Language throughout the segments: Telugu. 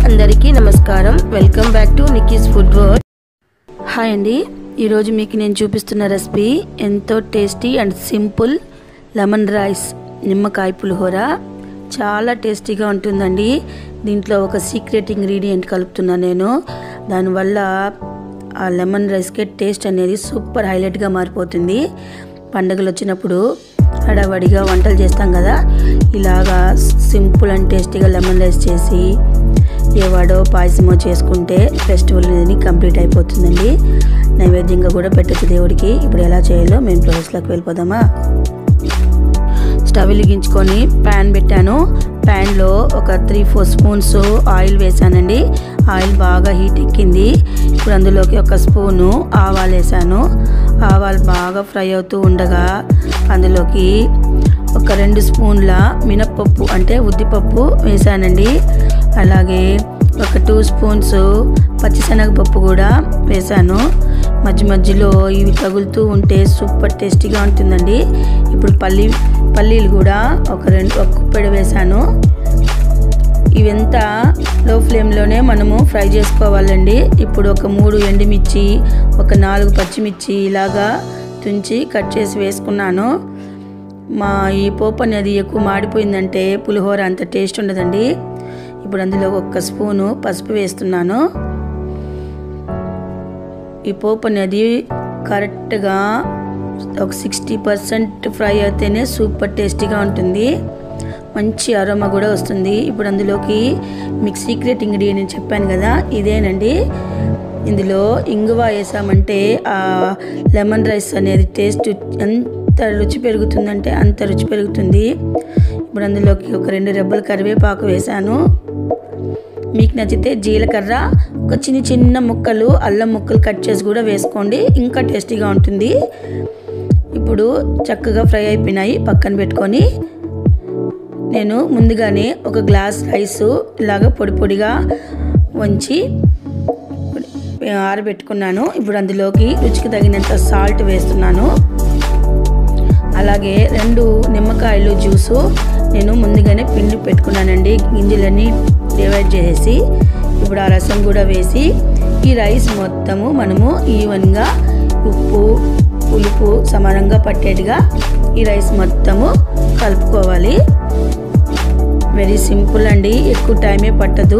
అందరికీ నమస్కారం welcome back to Nikki's food world hi అండి ఈరోజు మీకు నేను చూపిస్తున్న రెసిపీ ఎంతో tasty and simple lemon rice నిమ్మకాయ పులిహోర చాలా టేస్టీగా ఉంటుందండి దీంట్లో ఒక సీక్రెట్ ఇంగ్రీడియంట్ కలుపుతున్నాను నేను దానివల్ల ఆ లెమన్ రైస్కి టేస్ట్ అనేది సూపర్ హైలైట్గా మారిపోతుంది పండుగలు వచ్చినప్పుడు హడావడిగా వంటలు చేస్తాం కదా ఇలాగా సింపుల్ అండ్ టేస్టీగా లెమన్ రైస్ చేసి ఏ వడో పాయసమో చేసుకుంటే ఫెస్టివల్ అనేది కంప్లీట్ అయిపోతుందండి నైవేద్యంగా కూడా పెట్టచ్చు దేవుడికి ఇప్పుడు ఎలా చేయాలో మేము ప్రాసెస్లోకి వెళ్ళిపోదామా స్టవ్ వెలిగించుకొని ప్యాన్ పెట్టాను ప్యాన్లో ఒక త్రీ ఫోర్ స్పూన్స్ ఆయిల్ వేసానండి ఆయిల్ బాగా హీట్ ఎక్కింది ఇప్పుడు అందులోకి ఒక స్పూను ఆవాలు వేసాను ఆవాలు బాగా ఫ్రై అవుతూ ఉండగా అందులోకి ఒక రెండు స్పూన్ల మినప్పప్పు అంటే ఉద్దిపప్పు వేసానండి అలాగే ఒక టూ స్పూన్స్ పచ్చిశనగపప్పు కూడా వేసాను మధ్య మధ్యలో ఇవి తగులుతూ ఉంటే సూపర్ టేస్టీగా ఉంటుందండి ఇప్పుడు పల్లి పల్లీలు కూడా ఒక రెండు ఒక కుప్పెడు వేసాను ఇవంతా లో ఫ్లేమ్లోనే మనము ఫ్రై చేసుకోవాలండి ఇప్పుడు ఒక మూడు ఎండుమిర్చి ఒక నాలుగు పచ్చిమిర్చి ఇలాగా తుంచి కట్ చేసి వేసుకున్నాను మా ఈ పోపు అనేది ఎక్కువ మాడిపోయిందంటే పులిహోర అంత టేస్ట్ ఉండదండి ఇప్పుడు అందులో ఒక్క స్పూను పసుపు వేస్తున్నాను ఈ పోపు అనేది కరెక్ట్గా ఒక సిక్స్టీ పర్సెంట్ ఫ్రై అయితేనే సూపర్ టేస్టీగా ఉంటుంది మంచి అరోమా కూడా వస్తుంది ఇప్పుడు అందులోకి మీకు సీక్రెట్ ఇంగ్రీడియంట్ చెప్పాను కదా ఇదేనండి ఇందులో ఇంగువ వేసామంటే ఆ లెమన్ రైస్ అనేది టేస్ట్ ఎంత రుచి పెరుగుతుందంటే అంత రుచి పెరుగుతుంది ఇప్పుడు అందులోకి ఒక రెండు రెబ్బల కరివేపాకు వేసాను మీకు నచ్చితే జీలకర్ర ఒక చిన్న చిన్న ముక్కలు అల్లం ముక్కలు కట్ చేసి కూడా వేసుకోండి ఇంకా టేస్టీగా ఉంటుంది ఇప్పుడు చక్కగా ఫ్రై అయిపోయినాయి పక్కన పెట్టుకొని నేను ముందుగానే ఒక గ్లాస్ రైస్ ఇలాగ పొడి పొడిగా వంచి ఆరబెట్టుకున్నాను ఇప్పుడు అందులోకి రుచికి తగినంత సాల్ట్ వేస్తున్నాను అలాగే రెండు నిమ్మకాయలు జ్యూసు నేను ముందుగానే పిండి పెట్టుకున్నానండి గింజలన్నీ డివైడ్ చేసి ఇప్పుడు ఆ రసం కూడా వేసి ఈ రైస్ మొత్తము మనము ఈవెన్గా ఉప్పు పులుపు సమానంగా పట్టేట్టుగా ఈ రైస్ మొత్తము కలుపుకోవాలి వెరీ సింపుల్ అండి ఎక్కువ టైమే పట్టదు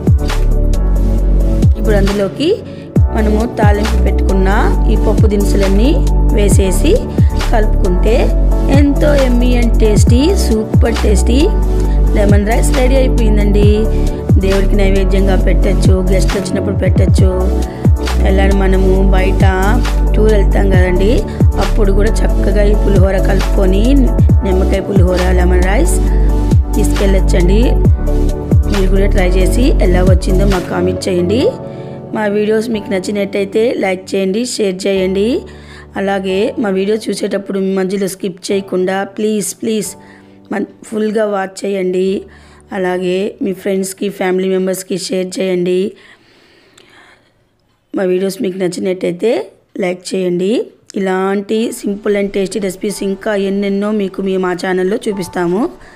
ఇప్పుడు అందులోకి మనము తాలింపు పెట్టుకున్న ఈ పప్పు దినుసులన్నీ వేసేసి కలుపుకుంటే ఎంతో yummy and tasty super tasty lemon rice ready అయిపోయిందండి దేవుడికి నైవేద్యంగా పెట్టచ్చు గెస్ట్లు వచ్చినప్పుడు పెట్టచ్చు ఎలా మనము బయట టూర్ వెళ్తాం కదండి అప్పుడు కూడా చక్కగా ఈ పులిహోర కలుపుకొని నిమ్మకాయ పులిహోర లెమన్ రైస్ తీసుకెళ్ళొచ్చండి మీరు కూడా ట్రై చేసి ఎలా వచ్చిందో మాకు కామెంట్ చేయండి మా వీడియోస్ మీకు నచ్చినట్టయితే లైక్ చేయండి షేర్ చేయండి అలాగే మా వీడియో చూసేటప్పుడు మీ మధ్యలో స్కిప్ చేయకుండా ప్లీజ్ ప్లీజ్ ఫుల్గా వాచ్ చేయండి అలాగే మీ ఫ్రెండ్స్కి ఫ్యామిలీ మెంబర్స్కి షేర్ చేయండి మా వీడియోస్ మీకు నచ్చినట్టయితే లైక్ చేయండి ఇలాంటి సింపుల్ అండ్ టేస్టీ రెసిపీస్ ఇంకా ఎన్నెన్నో మీకు మేము మా ఛానల్లో చూపిస్తాము